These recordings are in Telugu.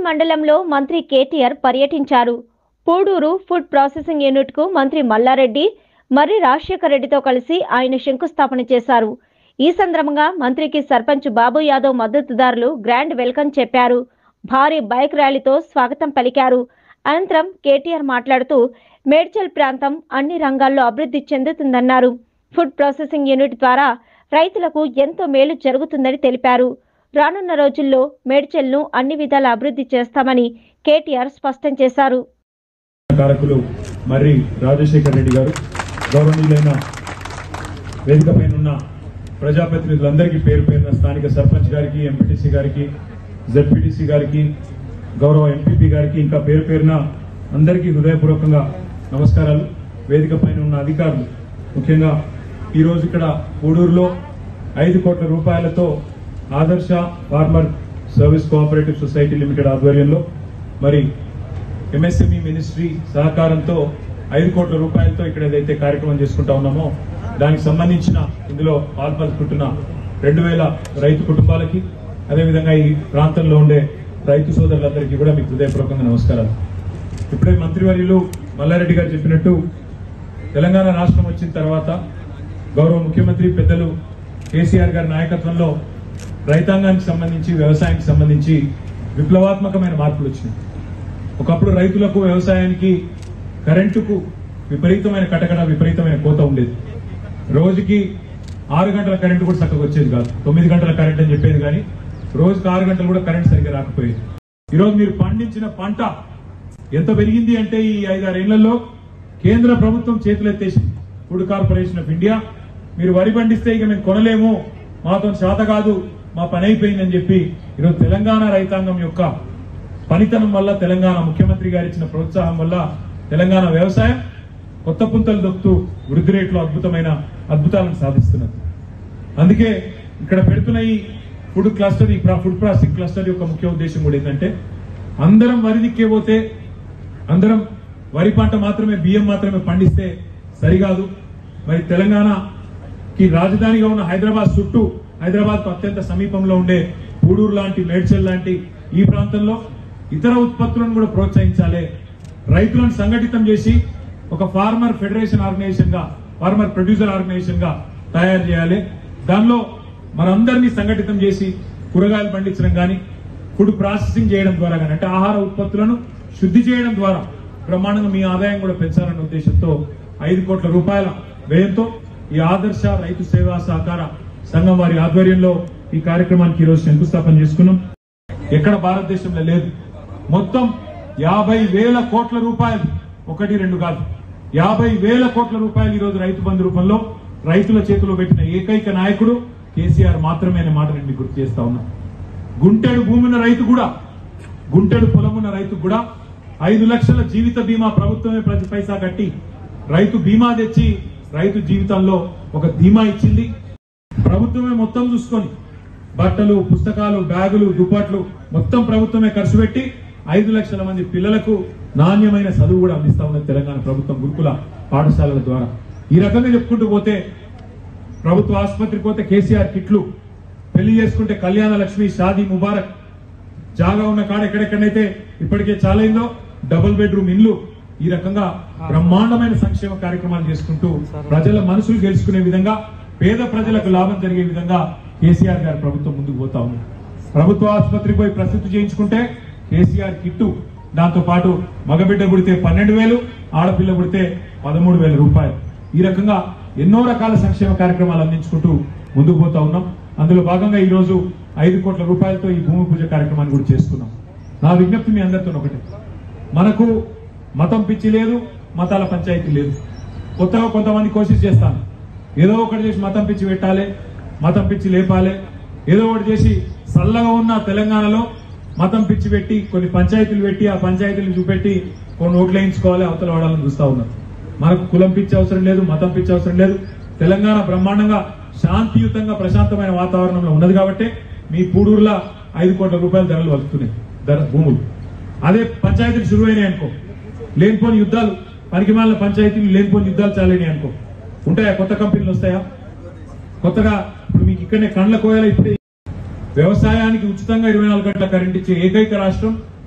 మండలంలో మంత్రి కేటీఆర్ పర్యటించారు పూడూరు ఫుడ్ ప్రాసెసింగ్ యూనిట్కు మంత్రి మల్లారెడ్డి మర్రి రాజశేఖర్ రెడ్డితో కలిసి ఆయన శంకుస్థాపన చేశారు ఈ సందర్భంగా మంత్రికి సర్పంచ్ బాబు యాదవ్ మద్దతుదారులు గ్రాండ్ వెల్కమ్ చెప్పారు భారీ బైక్ ర్యాలీతో స్వాగతం పలికారు అనంతరం కేటీఆర్ మాట్లాడుతూ మేడ్చల్ ప్రాంతం అన్ని రంగాల్లో అభివృద్ధి చెందుతుందన్నారు ఫుడ్ ప్రాసెసింగ్ యూనిట్ ద్వారా రైతులకు ఎంతో మేలు జరుగుతుందని తెలిపారు రానున్న రోజుల్లో మేడ్చల్ను అన్ని విధాల అభివృద్ధి చేస్తామని కేటీఆర్ స్పష్టం చేశారు కారకులు మర్రి రాజశేఖర్ రెడ్డి గారు గౌరవనీయులైన వేదిక పైన ఉన్న ప్రజాప్రతినిధులందరికీ పేరు పేరున స్థానిక సర్పంచ్ గారికి ఎంపీటీసీ గారికి జెడ్పీటీసీ గారికి గౌరవ ఎంపీపీ గారికి ఇంకా పేరు పేరున అందరికీ హృదయపూర్వకంగా నమస్కారాలు వేదిక పైన ఉన్న అధికారులు ముఖ్యంగా ఈరోజు ఇక్కడ పూడూరులో ఐదు కోట్ల రూపాయలతో Adarsha farmer service cooperative society limited ఆధ్వర్యంలో మరి ఎంఎస్ఎంఈ మినిస్ట్రీ సహకారంతో ఐదు కోట్ల రూపాయలతో ఇక్కడ ఏదైతే కార్యక్రమం చేసుకుంటా ఉన్నామో దానికి సంబంధించిన ఇందులో పాల్పంచుకుంటున్న రెండు వేల రైతు కుటుంబాలకి అదేవిధంగా ఈ ప్రాంతంలో ఉండే రైతు సోదరులందరికీ కూడా మీకు హృదయపూర్వకంగా నమస్కారాలు ఇప్పుడే మంత్రివర్యులు మల్లారెడ్డి గారు చెప్పినట్టు తెలంగాణ రాష్ట్రం వచ్చిన తర్వాత గౌరవ ముఖ్యమంత్రి పెద్దలు కేసీఆర్ గారి నాయకత్వంలో రైతాంగానికి సంబంధించి వ్యవసాయానికి సంబంధించి విప్లవాత్మకమైన మార్పులు వచ్చినాయి ఒకప్పుడు రైతులకు వ్యవసాయానికి కరెంటుకు విపరీతమైన కటకట విపరీతమైన కోత ఉండేది రోజుకి ఆరు గంటల కరెంటు కూడా చక్కగా వచ్చేది కాదు తొమ్మిది గంటల కరెంట్ అని చెప్పేది కానీ రోజుకి ఆరు గంటలు కూడా కరెంట్ సరిగ్గా రాకపోయేది ఈరోజు మీరు పండించిన పంట ఎంత పెరిగింది అంటే ఈ ఐదారేళ్లలో కేంద్ర ప్రభుత్వం చేతులెత్తేసింది ఫుడ్ కార్పొరేషన్ ఆఫ్ ఇండియా మీరు వరి పండిస్తే ఇక మేము కొనలేము మాతో శాత కాదు మా పని అయిపోయిందని చెప్పి ఈరోజు తెలంగాణ రైతాంగం యొక్క పనితనం వల్ల తెలంగాణ ముఖ్యమంత్రి గారు ఇచ్చిన ప్రోత్సాహం వల్ల తెలంగాణ వ్యవసాయం కొత్త పుంతలు దొక్కుతూ వృద్ధి రేట్లో అద్భుతమైన అద్భుతాలను సాధిస్తున్నది అందుకే ఇక్కడ పెడుతున్న ఈ ఫుడ్ క్లస్టర్ ఈ ప్రా- ఫుడ్ ప్రాసెసింగ్ క్లస్టర్ యొక్క ముఖ్య ఉద్దేశం కూడా ఏంటంటే అందరం వరి దిక్కే పోతే అందరం వరి పంట మాత్రమే బియ్యం మాత్రమే పండిస్తే సరికాదు మరి తెలంగాణకి రాజధానిగా ఉన్న హైదరాబాద్ చుట్టూ హైదరాబాద్ కు అత్యంత సమీపంలో ఉండే పూడూరు లాంటి మేడ్చల్ లాంటి ఈ ప్రాంతంలో ఇతర ఉత్పత్తులను కూడా ప్రోత్సహించాలి రైతులను సంఘటితం చేసి ఒక ఫార్మర్ ఫెడరేషన్ ఆర్గనైజేషన్ గా ఫార్మర్ ప్రొడ్యూసర్ ఆర్గనైజేషన్ గా తయారు చేయాలి దానిలో మనందరినీ సంఘటితం చేసి కూరగాయలు పండించడం కానీ ఫుడ్ ప్రాసెసింగ్ చేయడం ద్వారా కానీ అంటే ఆహార ఉత్పత్తులను శుద్ధి చేయడం ద్వారా బ్రహ్మాండంగా మీ ఆదాయం కూడా పెంచాలన్న ఉద్దేశంతో ఐదు కోట్ల రూపాయల వ్యయంతో ఈ ఆదర్శ రైతు సేవా సహకార సంఘం వారి ఆధ్వర్యంలో ఈ కార్యక్రమానికి ఈరోజు శంకుస్థాపన చేసుకున్నాం ఎక్కడ భారతదేశంలో లేదు మొత్తం యాభై వేల కోట్ల రూపాయలు ఒకటి రెండు కాదు యాభై వేల కోట్ల రూపాయలు ఈ రోజు రైతు బంధు రూపంలో రైతుల చేతిలో పెట్టిన ఏకైక నాయకుడు కేసీఆర్ మాత్రమే అనే మాట నేను మీకు గుర్తు చేస్తా ఉన్నా గుంటెడు భూమి ఉన్న రైతు కూడా గుంటెడు పొలం ఉన్న రైతు కూడా ఐదు లక్షల జీవిత బీమా ప్రభుత్వమే ప్రతి పైసా కట్టి రైతు బీమా తెచ్చి రైతు జీవితంలో ఒక ధీమా ఇచ్చింది ప్రభుత్వమే మొత్తం చూసుకొని బట్టలు పుస్తకాలు బ్యాగులు దుప్పట్లు మొత్తం ప్రభుత్వమే ఖర్చు పెట్టి ఐదు లక్షల మంది పిల్లలకు నాణ్యమైన చదువు కూడా అందిస్తా ఉన్నది తెలంగాణ ప్రభుత్వం గురుకుల పాఠశాలల ద్వారా ఈ రకంగా చెప్పుకుంటూ పోతే ప్రభుత్వ ఆసుపత్రికి పోతే కేసీఆర్ కిట్లు పెళ్లి చేసుకుంటే కళ్యాణ లక్ష్మి షాదీ ముబారక్ జాగా ఉన్న కాడ ఎక్కడెక్కడైతే ఇప్పటికే చాలైందో డబుల్ బెడ్రూమ్ ఇల్లు ఈ రకంగా బ్రహ్మాండమైన సంక్షేమ కార్యక్రమాలు చేసుకుంటూ ప్రజల మనసులు గెలుచుకునే విధంగా పేద ప్రజలకు లాభం జరిగే విధంగా కేసీఆర్ గారి ప్రభుత్వం ముందుకు పోతా ఉంది ప్రభుత్వ ఆసుపత్రికి పోయి ప్రసిద్ధి చేయించుకుంటే కేసీఆర్ కిట్టు దాంతో పాటు మగబిడ్డ పుడితే పన్నెండు వేలు ఆడపిల్ల పుడితే పదమూడు వేల రూపాయలు ఈ రకంగా ఎన్నో రకాల సంక్షేమ కార్యక్రమాలు అందించుకుంటూ ముందుకు పోతా ఉన్నాం అందులో భాగంగా ఈ రోజు ఐదు కోట్ల రూపాయలతో ఈ భూమి పూజ కార్యక్రమాన్ని కూడా చేసుకున్నాం నా విజ్ఞప్తి మీ అందరితో ఒకటే మనకు మతం పిచ్చి లేదు మతాల పంచాయతీ లేదు కొత్తగా కొంతమంది కోషిష్ చేస్తాను ఏదో ఒకటి చేసి మతం పిచ్చి పెట్టాలి మతం పిచ్చి లేపాలి ఏదో ఒకటి చేసి చల్లగా ఉన్న తెలంగాణలో మతం పిచ్చి పెట్టి కొన్ని పంచాయతీలు పెట్టి ఆ పంచాయతీలు చూపెట్టి కొన్ని ఓట్లు వేయించుకోవాలి అవతల వాడాలని చూస్తా ఉన్నారు మనకు కులం పిచ్చి అవసరం లేదు మతం పిచ్చి అవసరం లేదు తెలంగాణ బ్రహ్మాండంగా శాంతియుతంగా ప్రశాంతమైన వాతావరణంలో ఉన్నది కాబట్టి మీ పూడూరులో ఐదు కోట్ల రూపాయల ధరలు వస్తున్నాయి ధర భూములు అదే పంచాయతీలు శురువైనాయి అనుకో లేనిపోని యుద్ధాలు పనికిమాలిన పంచాయతీలు లేనిపోని యుద్ధాలు చాలని అనుకో ఉంటాయా కొత్త కంపెనీలు వస్తాయా కొత్తగా ఇప్పుడు మీకు ఇక్కడనే కండ్ల కోయాలి ఇప్పుడే వ్యవసాయానికి ఉచితంగా ఇరవై నాలుగు గంటల కరెంట్ ఇచ్చే ఏకైక రాష్ట్రం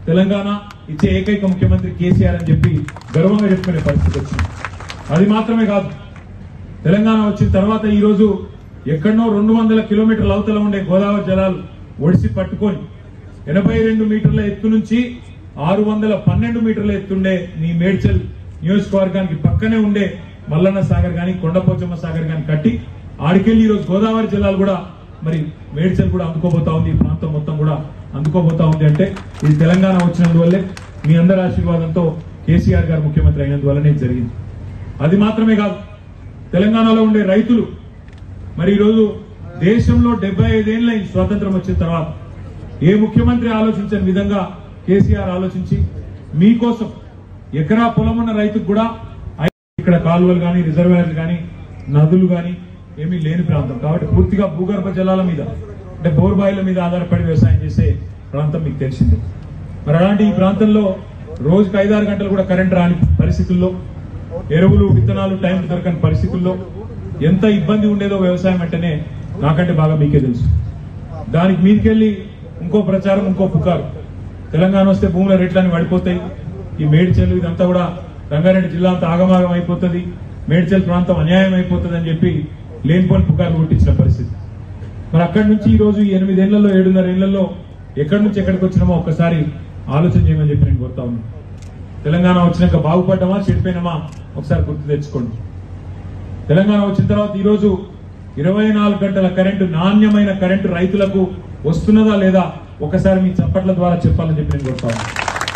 తెలంగాణ ఇచ్చే ఏకైక ముఖ్యమంత్రి కేసీఆర్ అని చెప్పి గర్వంగా చెప్పుకునే పరిస్థితి వచ్చింది అది మాత్రమే కాదు తెలంగాణ వచ్చిన తర్వాత ఈ రోజు ఎక్కడనో రెండు వందల కిలోమీటర్ల అవతల ఉండే గోదావరి జలాలు ఒడిసి పట్టుకొని ఎనభై రెండు మీటర్ల ఎత్తు నుంచి ఆరు వందల పన్నెండు మీటర్ల ఎత్తుండే మీ మేడ్చల్ నియోజకవర్గానికి పక్కనే ఉండే మల్లన్న సాగర్ గాని కొండపోచమ్మ సాగర్ గాని కట్టి ఆడికెళ్ళి ఈ రోజు గోదావరి జలాలు కూడా మరి మేడ్చల్ కూడా అందుకోబోతా ఉంది ఈ ప్రాంతం మొత్తం కూడా అందుకోబోతా ఉంది అంటే ఇది తెలంగాణ వచ్చినందువల్లే మీ అందరి ఆశీర్వాదంతో కేసీఆర్ గారు ముఖ్యమంత్రి అయినందువల్లనే ఇది జరిగింది అది మాత్రమే కాదు తెలంగాణలో ఉండే రైతులు మరి ఈరోజు దేశంలో డెబ్బై ఐదేళ్ల ఈ స్వాతంత్రం వచ్చిన తర్వాత ఏ ముఖ్యమంత్రి ఆలోచించని విధంగా కేసీఆర్ ఆలోచించి మీకోసం ఎకరా పొలం ఉన్న రైతుకు కూడా ఐ- ఇక్కడ కాలువలు కానీ రిజర్వాయర్లు కానీ నదులు కానీ ఏమీ లేని ప్రాంతం కాబట్టి పూర్తిగా భూగర్భ జలాల మీద అంటే బోర్బాయిల మీద ఆధారపడి వ్యవసాయం చేసే ప్రాంతం మీకు తెలిసిందే మరి అలాంటి ఈ ప్రాంతంలో రోజుకు ఐదారు గంటలు కూడా కరెంట్ రాని పరిస్థితుల్లో ఎరువులు విత్తనాలు టైం దొరకని పరిస్థితుల్లో ఎంత ఇబ్బంది ఉండేదో వ్యవసాయం అంటేనే నాకంటే బాగా మీకే తెలుసు దానికి మీదికెళ్ళి ఇంకో ప్రచారం ఇంకో పుకారు తెలంగాణ వస్తే భూముల రేట్లన్నీ పడిపోతాయి ఈ మేడ్చల్ ఇదంతా కూడా రంగారెడ్డి జిల్లా అంతా ఆగమాగం అయిపోతుంది మేడ్చల్ ప్రాంతం అన్యాయం అయిపోతుంది అని చెప్పి లేనిపోని పుకార్లు కొట్టించిన పరిస్థితి మరి అక్కడి నుంచి ఈ రోజు ఈ ఎనిమిదేళ్లలో ఏడున్నర ఏళ్లలో ఎక్కడి నుంచి ఎక్కడికి వచ్చినామో ఒక్కసారి ఆలోచన చేయమని చెప్పి నేను కోరుతా ఉన్నాను తెలంగాణ వచ్చినాక బాగుపడ్డామా చెడిపోయినామా ఒకసారి గుర్తు తెచ్చుకోండి తెలంగాణ వచ్చిన తర్వాత ఈ రోజు ఇరవై నాలుగు గంటల కరెంటు నాణ్యమైన కరెంటు రైతులకు వస్తున్నదా లేదా ఒకసారి మీ చప్పట్ల ద్వారా చెప్పాలని చెప్పి నేను కోరుతా ఉన్నాను.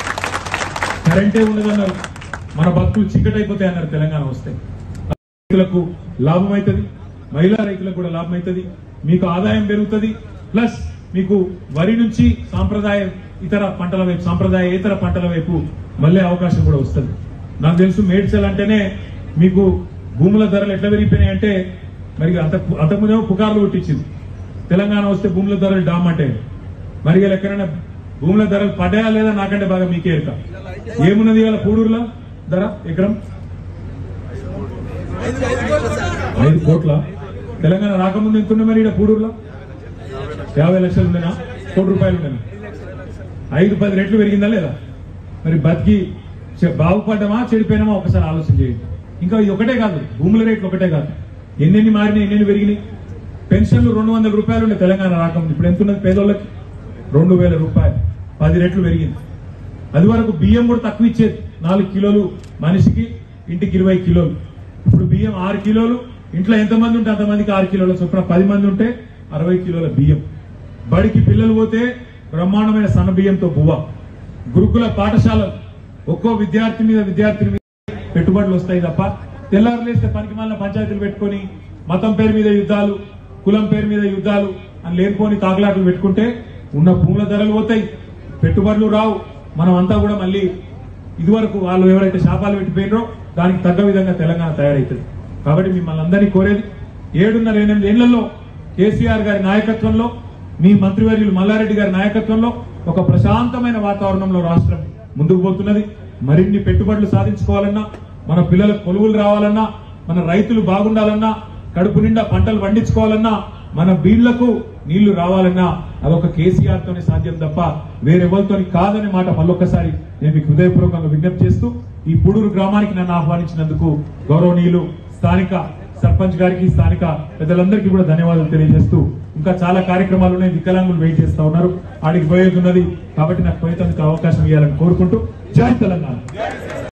కరెంటే ఉండదన్నారు మన బతుకులు చీకటైపోతాయి అన్నారు తెలంగాణ వస్తే రైతులకు లాభం అవుతుంది మహిళా రైతులకు కూడా లాభం అవుతుంది మీకు ఆదాయం పెరుగుతుంది ప్లస్ మీకు వరి నుంచి సాంప్రదాయ ఇతర పంటల వైపు సాంప్రదాయ ఇతర పంటల వైపు మళ్ళీ అవకాశం కూడా వస్తుంది నాకు తెలుసు మేడ్చల్ అంటేనే మీకు భూముల ధరలు ఎట్లా పెరిగిపోయినాయి అంటే మరి అంత అంతకుముందేమో పుకార్లు కొట్టించింది తెలంగాణ వస్తే భూముల ధరలు డామ్ అంటే మరి ఇలా ఎక్కడైనా భూముల ధరలు పడ్డాయా లేదా నాకంటే బాగా మీకే ఎరక ఏమున్నది ఇవాళ పూడూరులో ధర ఎకరం ఐదు కోట్ల తెలంగాణ రాకముందు ఎంత ఉండే మరి ఇక్కడ పూడూరులో యాభై లక్షలు ఉండేనా కోటి రూపాయలు ఉండేనా ఐదు పది రెట్లు పెరిగిందా లేదా మరి బతికి చె- బాగుపడ్డామా చెడిపోయినామా ఒకసారి ఆలోచన చేయండి ఇంకా ఇది ఒకటే కాదు భూముల రేట్లు ఒకటే కాదు ఎన్నెన్ని మారినాయి ఎన్నెన్ని పెరిగినాయి పెన్షన్లు రెండు వందల రూపాయలు ఉండే తెలంగాణ రాకముందు ఇప్పుడు ఎంత ఉన్నది పేదోళ్ళకి రెండు వేల రూపాయలు పది రెట్లు పెరిగింది అది వరకు బియ్యం కూడా తక్కువ ఇచ్చేది నాలుగు కిలోలు మనిషికి ఇంటికి ఇరవై కిలోలు ఇప్పుడు బియ్యం ఆరు కిలోలు ఇంట్లో ఎంతమంది ఉంటే అంతమందికి ఆరు కిలోల చొప్పున పది మంది ఉంటే అరవై కిలోల బియ్యం బడికి పిల్లలు పోతే బ్రహ్మాండమైన సన్న బియ్యంతో బువ్వ గురుకుల పాఠశాల ఒక్కో విద్యార్థి మీద విద్యార్థి మీద పెట్టుబడులు వస్తాయి తప్ప తెల్లారు లేస్తే పనికి మాలిన పంచాయతీలు పెట్టుకొని మతం పేరు మీద యుద్ధాలు కులం పేరు మీద యుద్ధాలు అని లేనిపోని తాకులాటలు పెట్టుకుంటే ఉన్న భూముల ధరలు పోతాయి పెట్టుబడులు రావు మనం అంతా కూడా మళ్ళీ ఇదివరకు వాళ్ళు ఎవరైతే శాపాలు పెట్టిపోయినరో దానికి తగ్గ విధంగా తెలంగాణ తయారవుతుంది కాబట్టి మిమ్మల్ని అందరినీ కోరేది ఏడున్నర ఎనిమిది ఏళ్లలో కేసీఆర్ గారి నాయకత్వంలో మీ మంత్రివర్యులు మల్లారెడ్డి గారి నాయకత్వంలో ఒక ప్రశాంతమైన వాతావరణంలో రాష్ట్రం ముందుకు పోతున్నది మరిన్ని పెట్టుబడులు సాధించుకోవాలన్నా మన పిల్లలకు కొలువులు రావాలన్నా మన రైతులు బాగుండాలన్నా కడుపు నిండా పంటలు పండించుకోవాలన్నా మన బీళ్లకు నీళ్లు రావాలన్నా అదొక కేసీఆర్ తోనే సాధ్యం తప్ప వేరెవరితోని కాదనే మాట మళ్ళొక్కసారి నేను మీకు హృదయపూర్వకంగా విజ్ఞప్తి చేస్తూ ఈ పుడూరు గ్రామానికి నన్ను ఆహ్వానించినందుకు గౌరవనీయులు స్థానిక సర్పంచ్ గారికి స్థానిక పెద్దలందరికీ కూడా ధన్యవాదాలు తెలియజేస్తూ ఇంకా చాలా కార్యక్రమాలు ఉన్నాయి వికలాంగులు వెయిట్ చేస్తా ఉన్నారు ఆడికి పోయేది ఉన్నది కాబట్టి నాకు పోయేందుకు అవకాశం ఇవ్వాలని కోరుకుంటూ జై తెలంగాణ